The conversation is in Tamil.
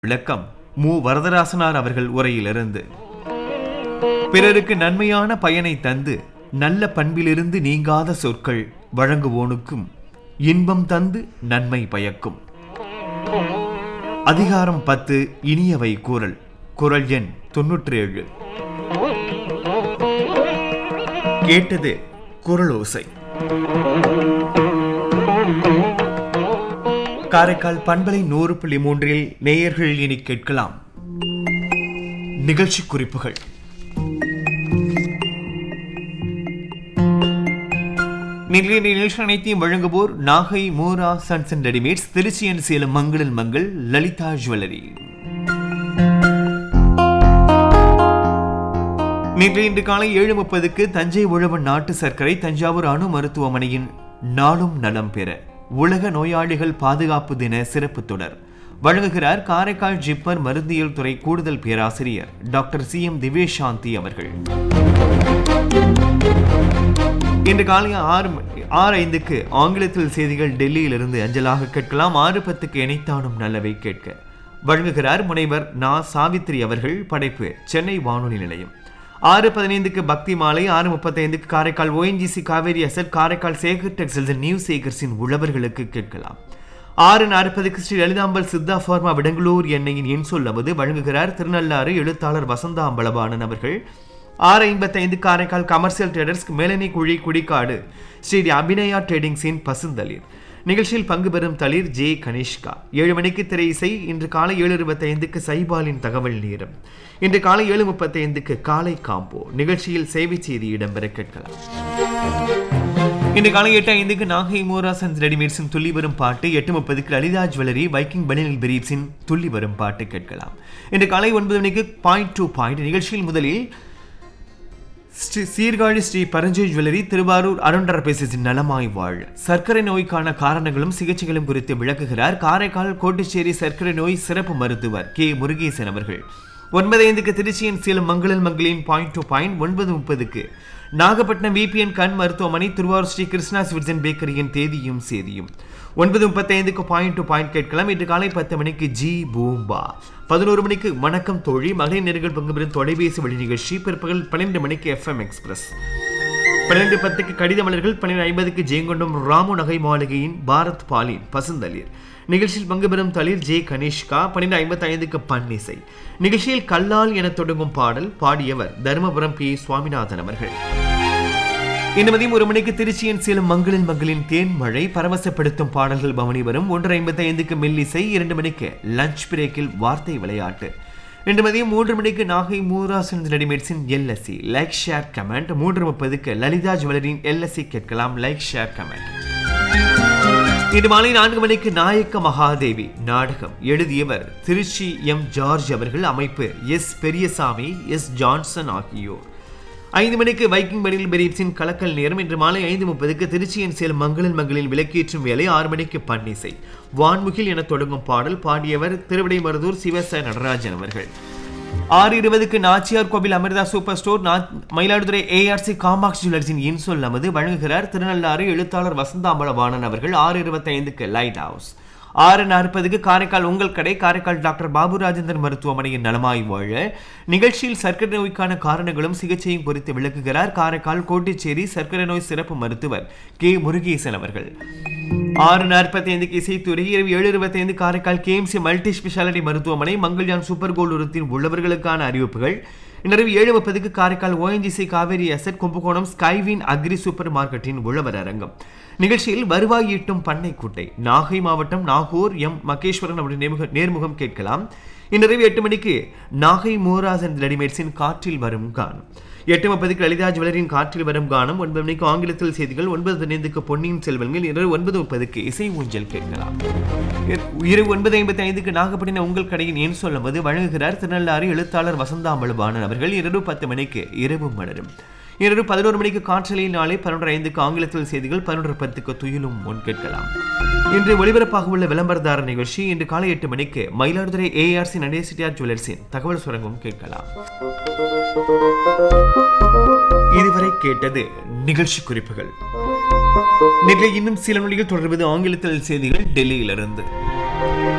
விளக்கம் மு வரதராசனார் அவர்கள் உரையிலிருந்து பிறருக்கு நன்மையான பயனை தந்து நல்ல பண்பிலிருந்து நீங்காத சொற்கள் வழங்குவோனுக்கும் இன்பம் தந்து நன்மை பயக்கும் அதிகாரம் பத்து இனியவை கூறல் குரல் எண் தொன்னூற்றி ஏழு கேட்டது குரலோசை காரைக்கால் பண்பலை நூறு புள்ளி மூன்றில் நேயர்கள் இனி கேட்கலாம் நிகழ்ச்சி குறிப்புகள் நிகழ்ச்சி நிகழ்ச்சி அனைத்தையும் வழங்குவோர் Nagai Moora sons and readymades Trichy and Salem மங்களில் மங்கள் லலிதா ஜுவல்லரி நேற்று இன்று காலை ஏழு முப்பதுக்கு தஞ்சை உழவன் நாட்டு சர்க்கரை தஞ்சாவூர் அணு மருத்துவமனையின் நாளும் நலம் பெற உலக நோயாளிகள் பாதுகாப்பு தின சிறப்பு தொடர் வழங்குகிறார் காரைக்கால் ஜிப்மர் மருந்தியல் துறை கூடுதல் பேராசிரியர் டாக்டர் சி எம் திவேஷாந்தி அவர்கள் இன்று காலை ஆறு மணி- ஆறு ஐந்துக்கு ஆங்கிலத்தில் செய்திகள் டெல்லியிலிருந்து அஞ்சலாக கேட்கலாம் ஆறு பத்துக்கு இணைத்தானும் நல்லவை கேட்க வழங்குகிறார் முனைவர் நா சாவித்ரி அவர்கள் படைப்பு சென்னை வானொலி நிலையம் ஆறு பதினைந்துக்கு பக்தி மாலை ஆறு முப்பத்தைந்துக்கு Karaikal ONGC Kaveri asset Karaikal Sekar textiles new சேகர்ஸின் உழவர்களுக்கு கேட்கலாம் ஆறு நாற்பதுக்கு ஸ்ரீ லலிதாம்பல் சித்தா ஃபார்மா விடங்களூர் எண்ணெயின் என் சொல்லாவது வழங்குகிறார் திருநள்ளாறு எழுத்தாளர் வசந்தா அம்பலபாணன் அவர்கள் ஆறு ஐம்பத்தைந்து காரைக்கால் கமர்ஷியல் ட்ரேடர்ஸ் மேலனை குழி குடிக்காடு ஸ்ரீ அபிநயா ட்ரேடிங்ஸின் பசுந்தளிர் நிகழ்ச்சியில் பங்கு பெறும் தளிர் ஜே கனிஷ்கா ஏழு மணிக்கு திரை இசை இன்று காலை ஏழு இருபத்தைந்துக்கு சைபாலின் தகவல் நேரம் இன்று காலை ஏழு முப்பத்தைந்துக்கு காலை காம்போ நிகழ்ச்சியில் சேவை செய்தி இடம்பெற கேட்கலாம் இன்று காலை எட்டு ஐந்துக்கு நாகை மோராசன்ஸ் ரெடிமேட்ஸின் துள்ளி வரும் பாட்டு எட்டு முப்பதுக்கு லலிதா ஜுவல்லரி வைக்கிங் பனியல் பிரீப்ஸின் துள்ளி வரும் பாட்டு கேட்கலாம் இன்று காலை ஒன்பது மணிக்கு பாயிண்ட் டு பாயிண்ட் நிகழ்ச்சியில் முதலில் ஸ்ரீ சீர்காழி ஸ்ரீ பரஞ்சோய் ஜுவல்லரி திருவாரூர் அருண்டர் பேசின் நலமாய் வாழ் சர்க்கரை நோய்க்கான காரணங்களும் சிகிச்சைகளும் குறித்து விளக்குகிறார் காரைக்கால் கோட்டுச்சேரி சர்க்கரை நோய் சிறப்பு மருத்துவர் கே முருகேசன் அவர்கள் ஒன்பது ஐந்துக்கு திருச்சியின் சேலம் மங்களல் மங்களின் பாயிண்ட் டு பாயிண்ட் ஒன்பது முப்பதுக்கு நாகப்பட்டினம் விபிஎன் கண் மருத்துவமனை திருவாரூர் ஸ்ரீ கிருஷ்ணா ஸ்விட்சன் பேக்கரியின் தேதியும் சேதியும் ஒன்பது முப்பத்தைந்துக்கு பாயிண்ட் டு பாயிண்ட் கேட்கலாம் இன்று காலை பத்து மணிக்கு ஜி பூம்பா பதினோரு மணிக்கு வணக்கம் தோழி மகளிர் நேர்கள் பங்கு பெறும் தொலைபேசி வழி நிகழ்ச்சி பிற்பகல் பன்னிரண்டு மணிக்கு எஃப்எம் எக்ஸ்பிரஸ் பன்னிரண்டு பத்துக்கு கடித மலர்கள் பன்னிரண்டு ஐம்பதுக்கு ஜெயங்கொண்டம் ராமு நகை மாளிகையின் பாரத் பாலின் பசுந்தளிர் நிகழ்ச்சியில் பங்கு பெறும் தளிர் ஜே கனிஷ்கா பன்னிரண்டு ஐம்பத்தி ஐந்துக்கு பன்னிசை நிகழ்ச்சியில் கல்லால் என தொடங்கும் பாடல் பாடியவர் தருமபுரம் பி சுவாமிநாதன் அவர்கள் இன்று மதியம் ஒரு மணிக்கு திருச்சியின் சேலம் மங்களின் மகளின் தேன் மழை பரவசப்படுத்தும் பாடல்கள் பவனி வரும் ஒன்று ஐம்பத்தி ஐந்துக்கு மெல்லிசை இரண்டு மணிக்கு லஞ்ச் பிரேக்கில் வார்த்தை விளையாட்டு இன்று மதியம் மூன்று மணிக்கு நாகை மூராசன் ரெடிமேட்ஸின் எல்எஸ்சி லைக் ஷேர் கமெண்ட் மூன்று முப்பதுக்கு லலிதா ஜுவல்லரின் எல்எஸ்சி கேட்கலாம் லைக் ஷேர் கமெண்ட் இன்று மாலை நான்கு மணிக்கு நாயக்க மகாதேவி நாடகம் எழுதியவர் திருச்சி எம் ஜார்ஜ் அவர்கள் அமைப்பு எஸ் பெரியசாமி எஸ் ஜான்சன் ஆகியோர் ஐந்து மணிக்கு வைக்கிங் பனில் பெரீப்ஸின் கலக்கல் நேரம் இன்று மாலை ஐந்து முப்பதுக்கு திருச்சியின் சேலம் மங்களின் மங்களின் விளக்கேற்றும் வேலை ஆறு மணிக்கு பன்னிசை வான்முகில் என தொடங்கும் பாடல் பாடியவர் திருவிடைமருதூர் சிவச நடராஜன் அவர்கள் ஆறு இருபதுக்கு நாச்சியார் கோவில் அமிர்தா சூப்பர் ஸ்டோர் நா- மயிலாடுதுறை ஏஆர்சி காமாக்ஸ் ஜுவல்லர்ஸின் இன்சொல் நமது வழங்குகிறார் திருநள்ளாறு எழுத்தாளர் வசந்தாம்பலவாணன் அவர்கள் ஆறு இருபத்தைந்துக்கு லைட் ஹவுஸ் ஆறு நாற்பதுக்கு காரைக்கால் உங்கள் கடை காரைக்கால் டாக்டர் பாபு ராஜேந்தர் மருத்துவமனையின் நலமாய் வாழ நிகழ்ச்சியில் சர்க்கரை நோய்க்கான காரணங்களும் சிகிச்சையும் குறித்து விளக்குகிறார் காரைக்கால் கோட்டிச்சேரி சர்க்கரை நோய் சிறப்பு மருத்துவர் கே முருகேசன் அவர்கள் ஆறு நாற்பத்தி ஐந்துக்கு இசைத்துறை இரவு ஏழு இருபத்தி ஐந்து காரைக்கால் கேஎம்சி மல்டி ஸ்பெஷாலிட்டி மருத்துவமனை மங்கள்யான் சூப்பர் கோல்டு உரத்தின் உள்ளவர்களுக்கான அறிவிப்புகள் இன்றிரவு ஏழு முப்பதுக்கு காரைக்கால் ஓஎன்ஜிசி காவேரி அசட் கும்பகோணம் ஸ்கைவின் அக்ரி சூப்பர் மார்க்கெட்டின் உழவர் அரங்கம் நிகழ்ச்சியில் வருவாய் ஈட்டும் பண்ணை குட்டை நாகை மாவட்டம் நாகூர் எம் மகேஸ்வரன் அவருடைய நேர்முக- நேர்முகம் கேட்கலாம் இன்றிரவு எட்டு மணிக்கு நாகை மோராசன் ரெடிமேட்ஸின் காற்றில் வரும் கானம் எட்டு முப்பதுக்கு லலிதா ஜுவலரின் காற்றில் வரும் கானம் ஒன்பது மணிக்கு ஆங்கிலத்தில் செய்திகள் ஒன்பது பதினைந்துக்கு பொன்னியின் செல்வங்கள் இரவு ஒன்பது முப்பதுக்கு இசை ஊஞ்சல் கேட்கலாம் இர- இரவு ஒன்பது ஐம்பத்தி ஐந்துக்கு நாகப்பட்டினம் உங்கள் கடையின் ஏன் சொல்லும்போது வழங்குகிறார் திருநள்ளாறு எழுத்தாளர் வசந்தாம்பலபாணன் அவர்கள் இரவு பத்து மணிக்கு இரவு மலரும் இரவு பதினோரு மணிக்கு காற்றலையில் நாளை பதினொன்று ஐந்துக்கு ஆங்கிலத்தில் செய்திகள் பதினொன்று பத்துக்கு துயிலும் முன் கேட்கலாம் இன்று ஒளிபரப்பாக உள்ள விளம்பரதார நிகழ்ச்சி இன்று காலை எட்டு மணிக்கு மயிலாடுதுறை ஏஆர்சி நடேசிட்டியார் ஜுவல்லர்ஸின் தகவல் சுரங்கம் கேட்கலாம் இதுவரை கேட்டது நிகழ்ச்சி குறிப்புகள் நிலை இன்னும் சில நொடிகள் தொடர்வது ஆங்கிலத்தில் செய்திகள் டெல்லியிலிருந்து